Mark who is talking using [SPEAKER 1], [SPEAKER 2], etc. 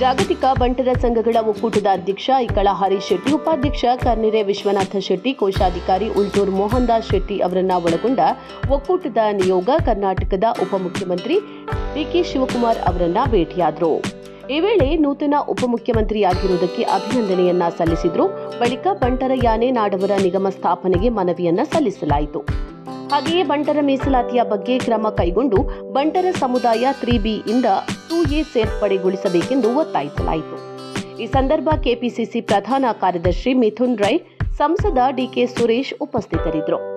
[SPEAKER 1] ಜಾಗತಿಕ ಬಂಟರ ಸಂಘಗಳ ಒಕ್ಕೂಟದ ಅಧ್ಯಕ್ಷ ಇಕ್ಕಳ ಹರೀಶ್ ಶೆಟ್ಟಿ ಉಪಾಧ್ಯಕ್ಷ ಕರ್ನಿರೆ ವಿಶ್ವನಾಥ ಶೆಟ್ಟಿ ಕೋಶಾಧಿಕಾರಿ ಉಲ್ಟೂರ್ ಮೋಹನ್ ದಾಸ್ ಶೆಟ್ಟಿ ಅವರನ್ನ ಒಳಗೊಂಡ ಒಕ್ಕೂಟದ ನಿಯೋಗ ಕರ್ನಾಟಕದ ಉಪಮುಖ್ಯಮಂತ್ರಿ ಡಿಕೆ ಶಿವಕುಮಾರ್ ಅವರನ್ನ ಭೇಟಿಯಾದರು ಈ ವೇಳೆ ನೂತನ ಉಪಮುಖ್ಯಮಂತ್ರಿಯಾಗಿರುವುದಕ್ಕೆ ಅಭಿನಂದನೆಯನ್ನ ಸಲ್ಲಿಸಿದ್ರು ಬಳಿಕ ಬಂಟರ ಯಾನೆ ನಾಡವರ ನಿಗಮ ಸ್ಥಾಪನೆಗೆ ಮನವಿಯನ್ನ ಸಲ್ಲಿಸಲಾಯಿತು ಹಾಗೆಯೇ ಬಂಟರ ಮೀಸಲಾತಿಯ ಬಗ್ಗೆ ಕ್ರಮ ಕೈಗೊಂಡು ಬಂಟರ ಸಮುದಾಯ ತ್ರೀ ಬಿ ಇಂದ ಟೂ ಎ ಸೇರ್ಪಡೆಗೊಳಿಸಬೇಕೆಂದು ಒತ್ತಾಯಿಸಲಾಯಿತು ಈ ಸಂದರ್ಭ ಕೆಪಿಸಿಸಿ ಪ್ರಧಾನ ಕಾರ್ಯದರ್ಶಿ ಮಿಥುನ್ ರೈ ಸಂಸದ ಡಿಕೆ ಸುರೇಶ್ ಉಪಸ್ಥಿತರಿದ್ದರು